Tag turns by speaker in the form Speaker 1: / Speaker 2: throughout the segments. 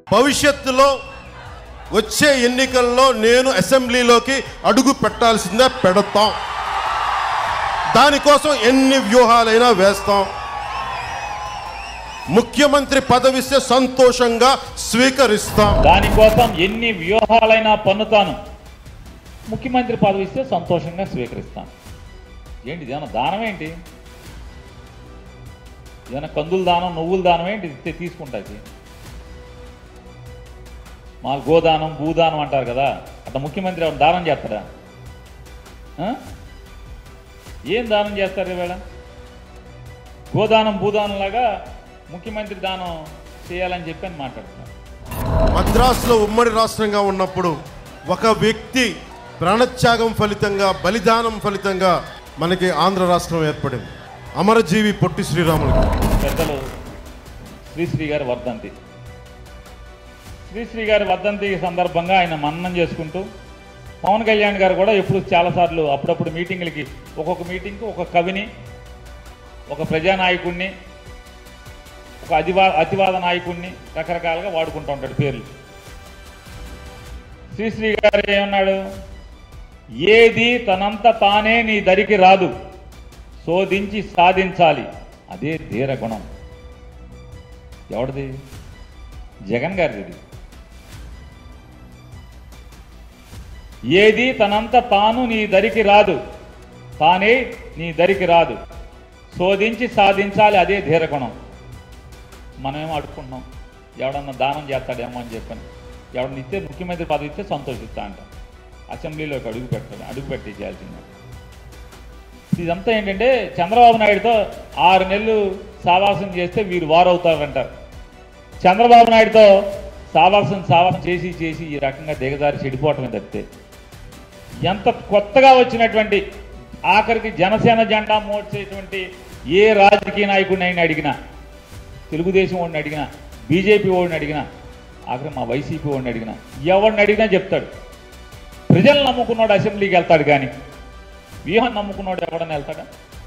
Speaker 1: భవిష్యత్తులో వచ్చే ఎన్నికల్లో నేను అసెంబ్లీలోకి అడుగు పెట్టాల్సిందే పెడతాం దానికోసం ఎన్ని వ్యూహాలైనా వేస్తాం ముఖ్యమంత్రి పదవిస్తే సంతోషంగా స్వీకరిస్తాం
Speaker 2: దానికోసం ఎన్ని వ్యూహాలైనా పన్నుతాను ముఖ్యమంత్రి పదవి ఇస్తే సంతోషంగా స్వీకరిస్తాను ఏంటి ఇదేమన్నా దానం ఏంటి ఏదైనా కందుల దానం నువ్వుల దానం ఏంటి ఇస్తే తీసుకుంటాకి మా గోదానం భూదానం అంటారు కదా అట్లా ముఖ్యమంత్రి ఎవరు దానం చేస్తారా ఆ? ఏం దానం చేస్తారు ఈవేళ గోదానం భూదానం లాగా ముఖ్యమంత్రి దానం చేయాలని చెప్పి అని మాట్లాడుతున్నారు
Speaker 1: మద్రాసులో ఉమ్మడి రాష్ట్రంగా ఉన్నప్పుడు ఒక వ్యక్తి ప్రాణత్యాగం ఫలితంగా బలిదానం ఫలితంగా మనకి ఆంధ్ర రాష్ట్రం ఏర్పడింది అమరజీవి పొట్టి శ్రీరాములు గారు.
Speaker 2: పెద్దలు శ్రీశ్రీ గారి వర్ధంతి శ్రీశ్రీ గారి వర్ధంతి సందర్భంగా ఆయన మన్నం చేసుకుంటూ పవన్ కళ్యాణ్ గారు కూడా ఎప్పుడు చాలాసార్లు అప్పుడప్పుడు మీటింగులకి ఒక్కొక్క మీటింగ్కి ఒక కవిని ఒక ప్రజానాయకుడిని ఒక అతివా అతివాద నాయకుడిని రకరకాలుగా వాడుకుంటూ ఉంటాడు పేర్లు శ్రీశ్రీ గారు ఏమన్నాడు ఏది తనంత తానే నీ దరికి రాదు శోధించి సాధించాలి అదే ధీర గుణం ఎవరిది జగన్ గారిది ఏది తనంత తాను నీ దరికి రాదు తానే నీ దరికి రాదు శోధించి సాధించాలి అదే ధీర గుణం మనమేమో అడుక్కుంటున్నాం ఎవడన్నా దానం చేస్తాడేమో అని చెప్పని ఎవడన్నా ఇస్తే ముఖ్యమంత్రి పదవి ఇస్తే సంతోషిస్తా అంట అసెంబ్లీలోకి అడుగు పెట్టాలి అడుగు పెట్టి చేయాల్సిందే ఇదంతా ఏంటంటే చంద్రబాబు నాయుడుతో ఆరు నెలలు సావాసం చేస్తే వీరు వారవుతారంటారు చంద్రబాబు నాయుడుతో సావాసం సావాసం చేసి చేసి ఈ రకంగా దిగజారి చెడిపోవటమే తప్పితే ఎంత కొత్తగా వచ్చినటువంటి ఆఖరికి జనసేన జెండా మోడ్చేటువంటి ఏ రాజకీయ నాయకుడిని అయినా అడిగినా తెలుగుదేశం వాడిని అడిగినా బీజేపీ వాడిని అడిగినా ఆఖరి మా వైసీపీ వాడిని అడిగినా ఎవరిని అడిగినా చెప్తాడు ప్రజలు నమ్ముకున్నాడు అసెంబ్లీకి వెళ్తాడు కానీ వ్యూహం నమ్ముకున్నాడు ఎవడన్నా వెళ్తాడా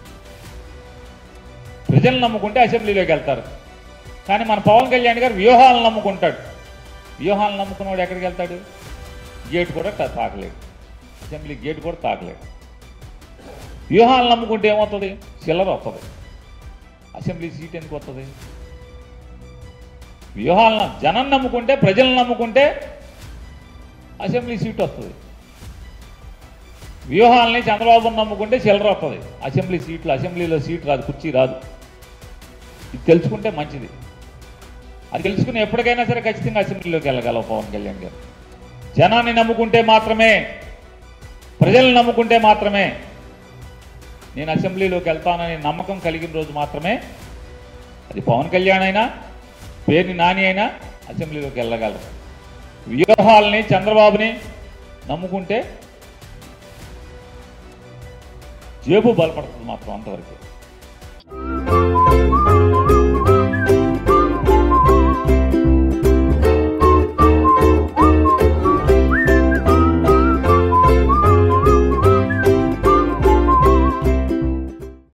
Speaker 2: ప్రజలు నమ్ముకుంటే అసెంబ్లీలోకి వెళ్తారు కానీ మన పవన్ కళ్యాణ్ గారు వ్యూహాలను నమ్ముకుంటాడు వ్యూహాలను నమ్ముకున్నాడు ఎక్కడికి వెళ్తాడు గేట్ కూడా తా- తాకలేడు అసెంబ్లీ గేట్ కూడా తాకలేడు వ్యూహాలను నమ్ముకుంటే ఏమవుతుంది చిల్లర వస్తుంది అసెంబ్లీ సీట్ ఎందుకు వస్తుంది వ్యూహాలను జనం నమ్ముకుంటే ప్రజలను నమ్ముకుంటే అసెంబ్లీ సీట్ వస్తుంది వ్యూహాలని చంద్రబాబును నమ్ముకుంటే చిల్లర వస్తుంది అసెంబ్లీ సీట్లు అసెంబ్లీలో సీట్ రాదు కుర్చీ రాదు ఇది తెలుసుకుంటే మంచిది అది తెలుసుకుని ఎప్పటికైనా సరే ఖచ్చితంగా అసెంబ్లీలోకి వెళ్ళగలవు పవన్ కళ్యాణ్ గారు జనాన్ని నమ్ముకుంటే మాత్రమే ప్రజల్ని నమ్ముకుంటే మాత్రమే నేను అసెంబ్లీలోకి వెళ్తానని నమ్మకం కలిగిన రోజు మాత్రమే అది పవన్ కళ్యాణ్ అయినా పేరుని నాని అయినా అసెంబ్లీలోకి వెళ్ళగలరు వ్యూహాలని చంద్రబాబుని నమ్ముకుంటే జేబు బలపడుతుంది మాత్రం అంతవరకు